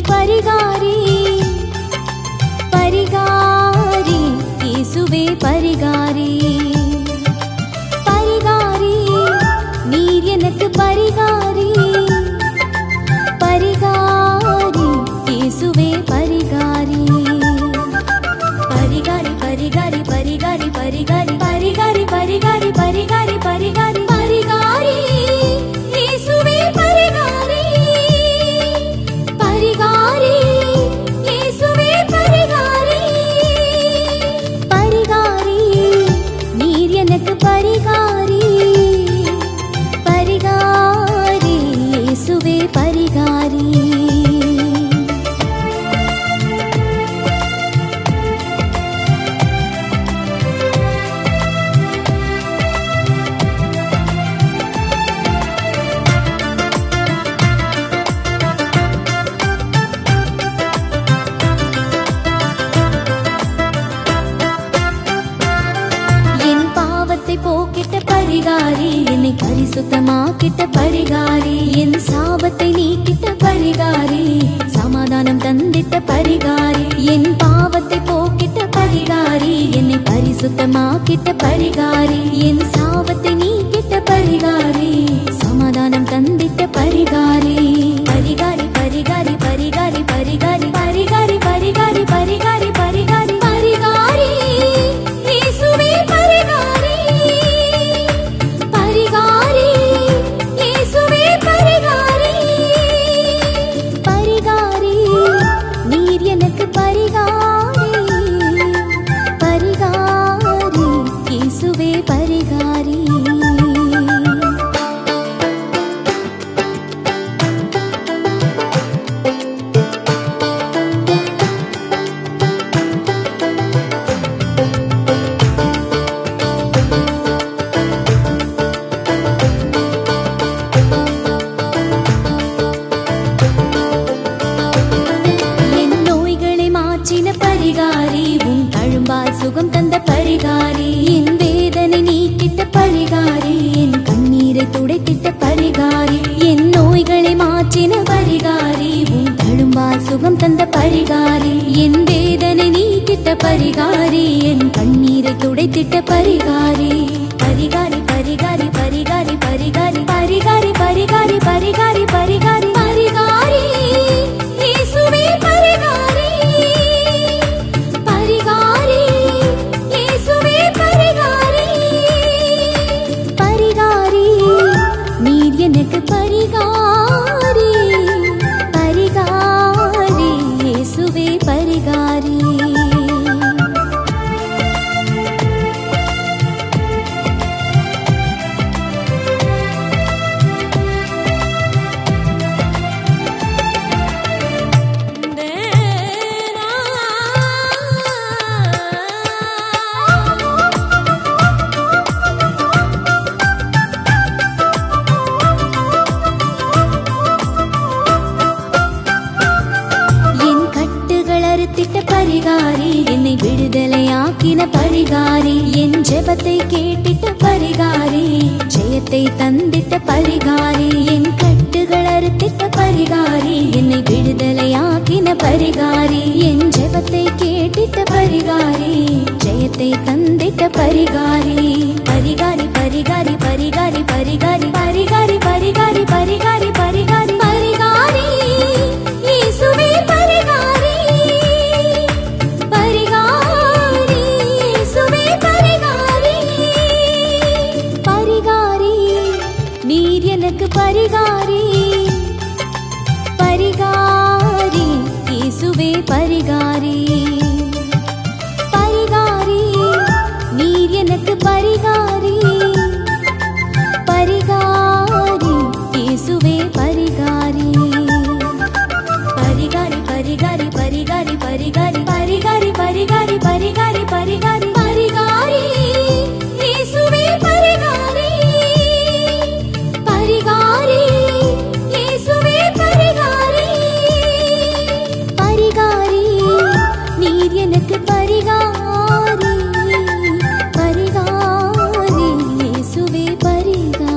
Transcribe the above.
பரிகாரி பரிகாரி இயேசுவே பரிகாரி பரிகாரி நீர் எனக்கு பரிகாரி பரிகாரி இயேசுவே பரிகாரி பரிகாரி பரிகாரி பரிகாரி பரிகாரி பரிகாரி பரிகாரி பரிகாரி பரிகாரி பரிகாரி இயேசுவே பரிகாரி பரிகாரி இயேசுவே பரிகாரி பரிகாரி நீர் எனக்கு பரிகாரி பரிகாரி இயேசுவே பரிகாரி என் பாவத்தை போக்கிட்ட பரிகாரி என்னை பரிசுத்தமாக்கிட்ட பரிகாரி என் சாபத்தை நீக்கிட்ட பரிகாரி சமாதானம் தந்திட்ட பரிகாரி என் பாவத்தை போக்கிட்ட பரிகாரி என்னை பரிசுத்தமாக்கிட்ட பரிகாரி என் சாபத்தை நீக்கிட்ட பரிகாரி சமாதானம் தந்திட்ட பரிகாரி பரிகாரி பரிகாரி பரிகாரி பரிகாரி பரிகாரி பரிகாரி பரிகாரி பரிகாரி பரிகாரி இயேசுவே பரிகாரி பரிகாரி இயேசுவே பரிகாரி பரிகாரி நீர் எனக்கு பரிகாரி பரிகாரி இயேசுவே பரிகாரி என் நோய்களை மாற்றின பரிகாரி உன் தழும்பால் சுகம் தந்த பரிகாரி என் வேதனை நீக்கிட்ட பரிகாரி என் கண்ணீரை துடைத்திட்ட பரிகாரி என் நோய்களை மாற்றின பரிகாரி உன் தழும்பால் சுகம் தந்த பரிகாரி என் வேதனை நீக்கிட்ட பரிகாரி என் கண்ணீரை துடைத்திட்ட பரிகாரி பரிகாரி பரிகாரி பரிகாரி பரிகாரி பரிகாரி பரிகாரி பரிகாரி பரிகாரி பரிகாரி இயேசுவே பரிகாரி பரிகாரி இயேசுவே பரிகாரி பரிகாரி நீர் எனக்கு பரிகாரி பரிகாரி இயேசுவே பரிகாரி என் கட்டுகள் அறுத்திட்ட பரிகாரி என்னை விடுதலையாக்கின பரிகாரி என் ஜெபத்தை கேட்டிட்ட பரிகாரி ஜெயத்தை தந்திட்ட பரிகாரி என் கட்டுகள் அறுத்திட்ட பரிகாரி என்னை விடுதலையாக்கின பரிகாரி என் ஜெபத்தை கேட்டிட்ட பரிகாரி ஜெயத்தை தந்திட்ட பரிகாரி பரிகாரி பரிகாரி பரிகாரி பரிகாரி பரிகாரி பரிகாரி பரிகாரி பரிகாரி பரிகாரி இயேசுவே பரிகாரி பரிகாரி இயேசுவே பரிகாரி பரிகாரி நீர் எனக்கு பரிகாரி பரிகாரி இயேசுவே பரிகாரி பரிகாரி நீர் எனக்கு பரிகாரி பரிகாரி இயேசுவே பரிகாரி பரிகாரி பரிகாரி பரிகாரி பரிகாரி பரிகாரி பரிகாரி பரிகாரி பரிகாரி பரிகாரி இயேசுவே பரிகாரி பரிகாரி இயேசுவே பரிகாரி பரிகாரி நீர் எனக்கு பரிகாரி பரிகாரி இயேசுவே பரிகாரி